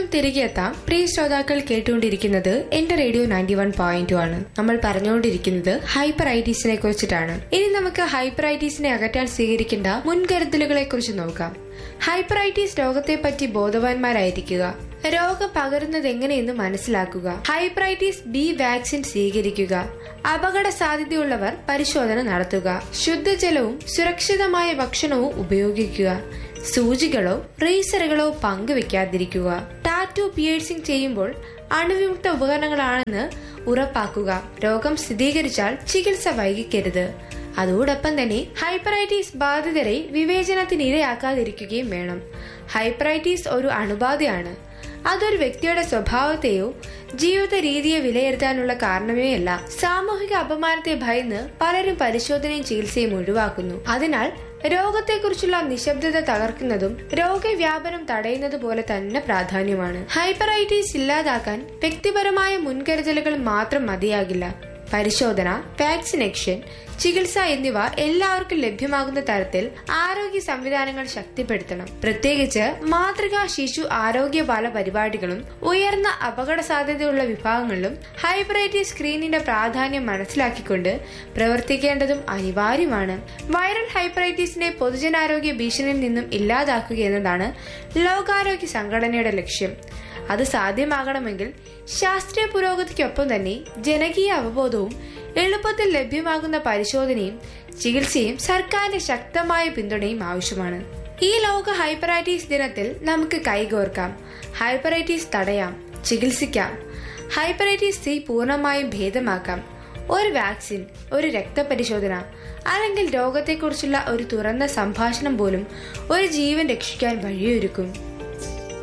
തിരികെ എത്താം പ്രിയ ശ്രോതാക്കൾ കേട്ടുകൊണ്ടിരിക്കുന്നത് എന്റെ റേഡിയോ നയൻറ്റി വൺ പോയിന്റ് ആണ് നമ്മൾ പറഞ്ഞുകൊണ്ടിരിക്കുന്നത് ഹൈപ്പറൈറ്റീസിനെ കുറിച്ചിട്ടാണ് ഇനി നമുക്ക് ഹൈപ്പറൈറ്റീസിനെ അകറ്റാൻ സ്വീകരിക്കേണ്ട മുൻകരുതലുകളെ കുറിച്ച് നോക്കാം ഹൈപ്പറൈറ്റീസ് രോഗത്തെപ്പറ്റി ബോധവാന്മാരായിരിക്കുക രോഗം പകരുന്നത് എങ്ങനെയെന്ന് മനസ്സിലാക്കുക ഹൈപ്പറൈറ്റീസ് ബി വാക്സിൻ സ്വീകരിക്കുക അപകട സാധ്യതയുള്ളവർ പരിശോധന നടത്തുക ശുദ്ധജലവും സുരക്ഷിതമായ ഭക്ഷണവും ഉപയോഗിക്കുക സൂചികളോ റേസറുകളോ പങ്കുവെക്കാതിരിക്കുക ടാറ്റു പിയേഴ്സിംഗ് ചെയ്യുമ്പോൾ അണുവിമുക്ത ഉപകരണങ്ങളാണെന്ന് ഉറപ്പാക്കുക രോഗം സ്ഥിരീകരിച്ചാൽ ചികിത്സ വൈകിക്കരുത് അതോടൊപ്പം തന്നെ ഹൈപ്പറൈറ്റീസ് ബാധിതരെ വിവേചനത്തിന് ഇരയാക്കാതിരിക്കുകയും വേണം ഹൈപ്പറൈറ്റീസ് ഒരു അണുബാധയാണ് അതൊരു വ്യക്തിയുടെ സ്വഭാവത്തെയോ ജീവിത രീതിയെ വിലയിരുത്താനുള്ള കാരണമേ അല്ല സാമൂഹിക അപമാനത്തെ ഭയന്ന് പലരും പരിശോധനയും ചികിത്സയും ഒഴിവാക്കുന്നു അതിനാൽ രോഗത്തെക്കുറിച്ചുള്ള നിശബ്ദത തകർക്കുന്നതും രോഗവ്യാപനം തടയുന്നത് പോലെ തന്നെ പ്രാധാന്യമാണ് ഹൈപ്പറൈറ്റീസ് ഇല്ലാതാക്കാൻ വ്യക്തിപരമായ മുൻകരുതലുകൾ മാത്രം മതിയാകില്ല പരിശോധന വാക്സിനേഷൻ ചികിത്സ എന്നിവ എല്ലാവർക്കും ലഭ്യമാകുന്ന തരത്തിൽ ആരോഗ്യ സംവിധാനങ്ങൾ ശക്തിപ്പെടുത്തണം പ്രത്യേകിച്ച് മാതൃകാ ശിശു ആരോഗ്യപാല പരിപാടികളും ഉയർന്ന അപകട സാധ്യതയുള്ള വിഭാഗങ്ങളിലും ഹൈബ്രൈറ്റി സ്ക്രീനിന്റെ പ്രാധാന്യം മനസ്സിലാക്കിക്കൊണ്ട് പ്രവർത്തിക്കേണ്ടതും അനിവാര്യമാണ് വൈറൽ ഹൈപ്പറൈറ്റീസിനെ പൊതുജനാരോഗ്യ ഭീഷണിയിൽ നിന്നും ഇല്ലാതാക്കുക എന്നതാണ് ലോകാരോഗ്യ സംഘടനയുടെ ലക്ഷ്യം അത് സാധ്യമാകണമെങ്കിൽ ശാസ്ത്രീയ പുരോഗതിക്കൊപ്പം തന്നെ ജനകീയ അവബോധവും എളുപ്പത്തിൽ ലഭ്യമാകുന്ന പരിശോധനയും ചികിത്സയും സർക്കാരിന്റെ ശക്തമായ പിന്തുണയും ആവശ്യമാണ് ഈ ലോക ഹൈപ്പറൈറ്റീസ് ദിനത്തിൽ നമുക്ക് കൈകോർക്കാം ഹൈപ്പറൈറ്റീസ് തടയാം ചികിത്സിക്കാം ഹൈപ്പറൈറ്റീസ് സി പൂർണ്ണമായും ഭേദമാക്കാം ഒരു വാക്സിൻ ഒരു രക്തപരിശോധന അല്ലെങ്കിൽ രോഗത്തെക്കുറിച്ചുള്ള ഒരു തുറന്ന സംഭാഷണം പോലും ഒരു ജീവൻ രക്ഷിക്കാൻ വഴിയൊരുക്കും